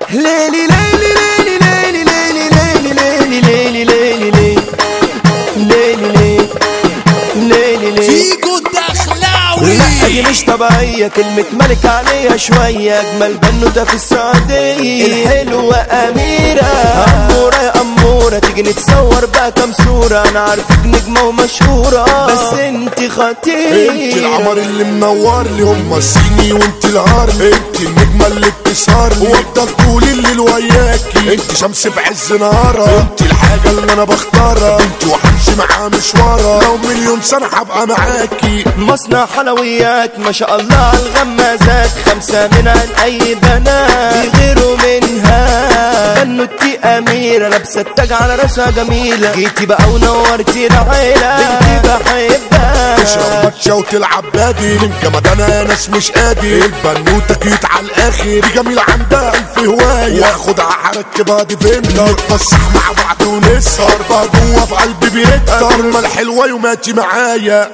ليلي ليلي ليلي ليلي ليلي ليلي ليلي ليلي ليلي ليلي ليلي ليلي ليلي فيجو الدخلاوي لا دي مش طبيعية كلمة ملك عليها شوية أجمل بنوتة في السعودية الحلوة أميرة أمورة يا أمورة تيجي نتصور بقى كام صورة أنا عارفك نجمة ومشهورة بس انت خطيرة انت القمر اللي منور لي هم الصيني وانت الهار انت النجمة اللي بتسهر لي وافضل طول الليل وياكي انت شمس في عز نهارها انت الحاجة اللي انا بختارها انت وهمشي معاها مشوارها لو مليون سنة هبقى معاكي مصنع حلويات ما شاء الله على الغمازات خمسة من عن أي بنات بيغيروا منها بنوتي أميرة لابسة التاج على راسها جميلة جيتي بقى ونورتي العيلة بنتي بحبها تشرب ماتشا وتلعب بادي من جمدانها يا ناس مش قادر البنوتة كيوت على الاخر دي جميلة عندها الف هواية واخدها هركبها دي فيلا نتفسح مع بعض ونسهر بقى جوه في قلبي بيتها طول الحلوة يوماتي معايا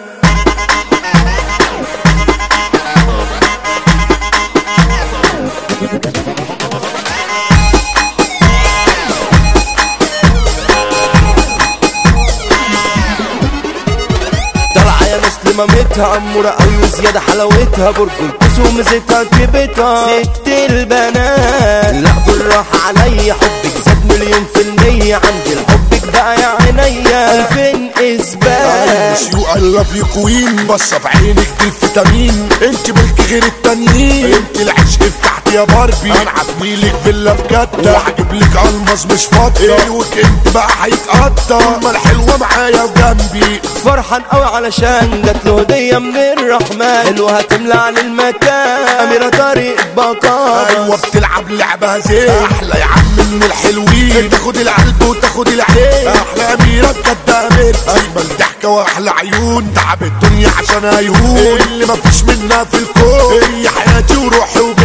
طالعة يا ناس لمامتها أمورة أوي وزيادة حلاوتها برج الكوس وميزتها كبتها ست البنات لا بالراحة عليا حبك زاد مليون في المية عندي لحبك بقى يا عينيا ألفين إثبات مش يو اي لاف يو كوين بصة في عينك دي الفيتامين انت ملك غير التانيين انت العشق بتاعتي يا باربي انا هبني لك فيلا في جدة وهجيب لك الماس مش فاضية الويك اند بقى هيتقضى اما الحلوة معايا وجنبي فرحان قوي علشان جات له هدية من الرحمن حلوة هتملى عن المكان أميرة طريق بقاء ايوه بتلعب لعبها زين احلى يا عم من الحلوين تاخد القلب وتاخد العين احلى اميره بجد اميرتي اجمل ضحكه واحلى عيون تعب الدنيا عشان عيون اللي مفيش منها في الكون هي حياتي وروحي وبيتي